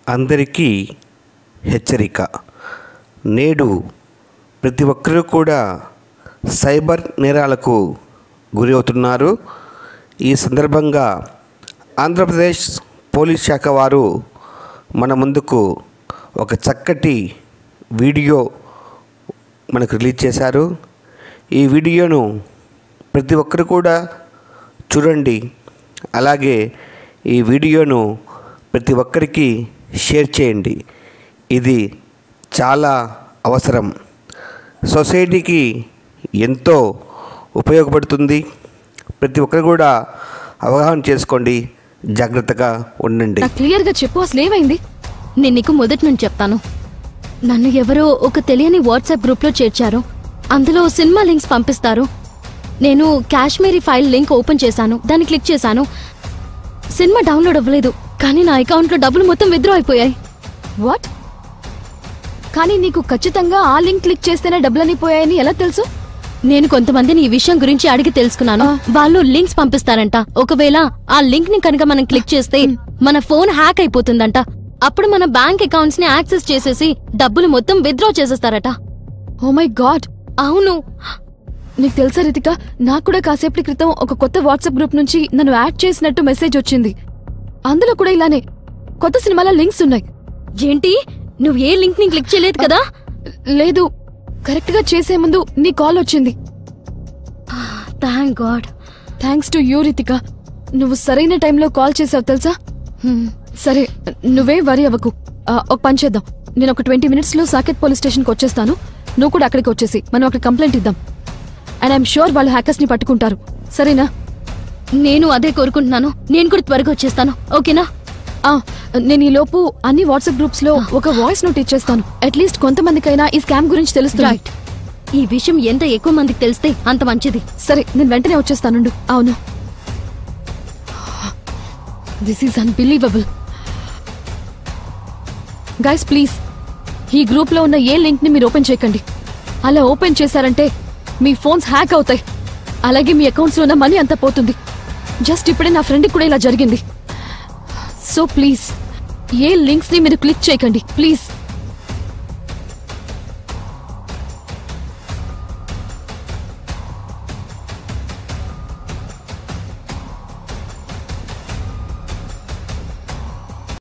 అందరికీ హెచ్చరిక నేడు ప్రతి ఒక్కరూ కూడా సైబర్ నేరాలకు గురి అవుతున్నారు ఈ సందర్భంగా ఆంధ్రప్రదేశ్ పోలీస్ శాఖ వారు మన ముందుకు ఒక చక్కటి వీడియో మనకు రిలీజ్ చేశారు ఈ వీడియోను ప్రతి ఒక్కరు కూడా చూడండి అలాగే ఈ వీడియోను ప్రతి ఒక్కరికి షేర్ చేయండి ఇది చాలా అవసరం సొసైటీకి ఎంతో ఉపయోగపడుతుంది ప్రతి ఒక్కరు కూడా అవగాహన చేసుకోండి జాగ్రత్తగా ఉండండి నాకు క్లియర్ గా చెప్పు అసలు ఏమైంది నేను నీకు మొదటి నుంచి చెప్తాను నన్ను ఎవరో ఒక తెలియని వాట్సాప్ గ్రూప్లో చేర్చారు అందులో సినిమా లింక్స్ పంపిస్తారు నేను కాశ్మీరీ ఫైల్ లింక్ ఓపెన్ చేశాను దాన్ని క్లిక్ చేశాను సినిమా డౌన్లోడ్ అవ్వలేదు కానీ నా అకౌంట్లో డబ్బులు మొత్తం విత్డ్రా అయిపోయాయి వాట్ కానీ నీకు ఖచ్చితంగా ఆ లింక్ క్లిక్ చేస్తేనే డబ్బులని పోయాయని ఎలా తెలుసు నేను కొంతమందిని ఈ విషయం గురించి అడిగి తెలుసుకున్నాను వాళ్ళు లింక్స్ పంపిస్తారంట ఒకవేళ ఆ లింక్ ని కనుక మనం క్లిక్ చేస్తే మన ఫోన్ హ్యాక్ అయిపోతుందంట అప్పుడు మన బ్యాంక్ అకౌంట్స్ ని యాక్సెస్ చేసేసి డబ్బులు మొత్తం విత్డ్రా చేసేస్తారట ఓ మై గాడ్ అవును నీకు తెలుసా రితిక నాకు కూడా కాసేపటి క్రితం ఒక కొత్త వాట్సాప్ గ్రూప్ నుంచి నన్ను యాడ్ చేసినట్టు మెసేజ్ వచ్చింది అందులో కూడా ఇలానే కొత్త సినిమాల లింక్స్ ఉన్నాయి ఏంటి నువ్వు ఏ లింక్ ని క్లిక్ చేయలేదు కదా లేదు కరెక్ట్ గా చేసే ముందు నీ కాల్ వచ్చింది thank God thanks to you Rithika నువ్వు సరైన టైంలో కాల్ చేసావు తెలుసా సరే నువ్వే వరి అవ్వకు ఆ, ఒక పని చేద్దాం నేను ఒక ట్వంటీ మినిట్స్ లో సాకెత్ పోలీస్ స్టేషన్ కి వచ్చేస్తాను నువ్వు కూడా అక్కడికి వచ్చేసి మనం అక్కడ కంప్లైంట్ ఇద్దాం అండ్ ఐఎమ్ షూర్ వాళ్ళు హ్యాకర్స్ ని పట్టుకుంటారు సరేనా నేను అదే కోరుకుంటున్నాను నేను కూడా త్వరగా వచ్చేస్తాను ఓకేనా ఆ, నేను ఈ లోపు అన్ని వాట్సాప్ గ్రూప్స్ లో ఒక వాయిస్ నోట్ ఇచ్చేస్తాను అట్లీస్ట్ కొంతమందికైనా ఈ స్కామ్ గురించి తెలుస్తుంది రైట్ ఈ విషయం ఎంత ఎక్కువ మందికి తెలిస్తే అంత మంచిది సరే నేను వెంటనే వచ్చేస్తానుండు అవును this is unbelievable guys please ఈ గ్రూప్ లో ఉన్న ఏ లింక్ ని మీరు ఓపెన్ చేయకండి అలా ఓపెన్ చేశారంటే మీ ఫోన్స్ హ్యాక్ అవుతాయి అలాగే మీ అకౌంట్స్ లో ఉన్న మనీ అంతా పోతుంది జస్ట్ ఇప్పుడే నా ఫ్రెండ్కి కూడా ఇలా జరిగింది సో ప్లీజ్ ఏ లింక్స్ ని మీరు క్లిక్ చేయకండి ప్లీజ్